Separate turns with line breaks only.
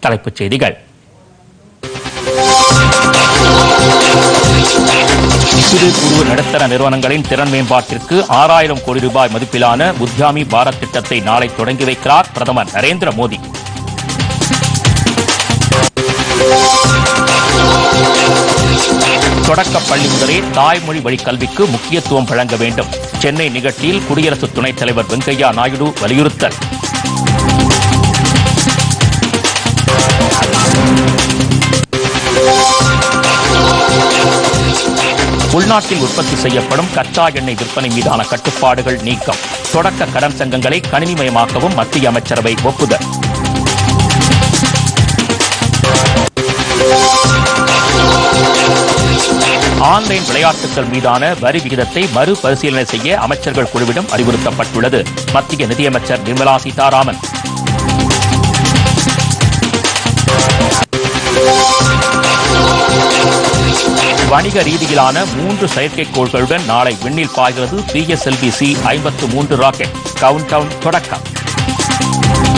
தலைப்புச் செய்திகள் சிறு குறு நடுத்தர நிறுவனங்களின் திறன் மேம்பாட்டிற்கு ஆறாயிரம் கோடி ரூபாய் மதிப்பிலான உத்யாமி பாரத் திட்டத்தை நாளை தொடங்கி வைக்கிறார் பிரதமர் நரேந்திர மோடி தொடக்கப் பள்ளி முதலே தாய்மொழி வழி கல்விக்கு முக்கியத்துவம் வழங்க வேண்டும் சென்னை நிகழ்ச்சியில் குடியரசு துணைத் தலைவர் வெங்கையா நாயுடு வலியுறுத்தல் உள்நாட்டில் உற்பத்தி செய்யப்படும் கச்சா எண்ணெய் விற்பனை மீதான கட்டுப்பாடுகள் நீக்கம் தொடக்க கடன் சங்கங்களை கணினிமயமாக்கவும் மத்திய அமைச்சரவை ஒப்புதல் ஆன்லைன் விளையாட்டுகள் மீதான வரி விகிதத்தை மறுபரிசீலனை செய்ய அமைச்சர்கள் குழுவிடம் அறிவுறுத்தப்பட்டுள்ளது மத்திய நிதியமைச்சர் நிர்மலா சீதாராமன் வணிக ரீதியிலான மூன்று செயற்கைக்கோள்களுடன் நாளை விண்ணில் பாய்கிறது பிஎஸ்எல்வி சி ஐம்பத்து மூன்று ராக்கெட் கவுண்ட் டவுன் தொடக்கம்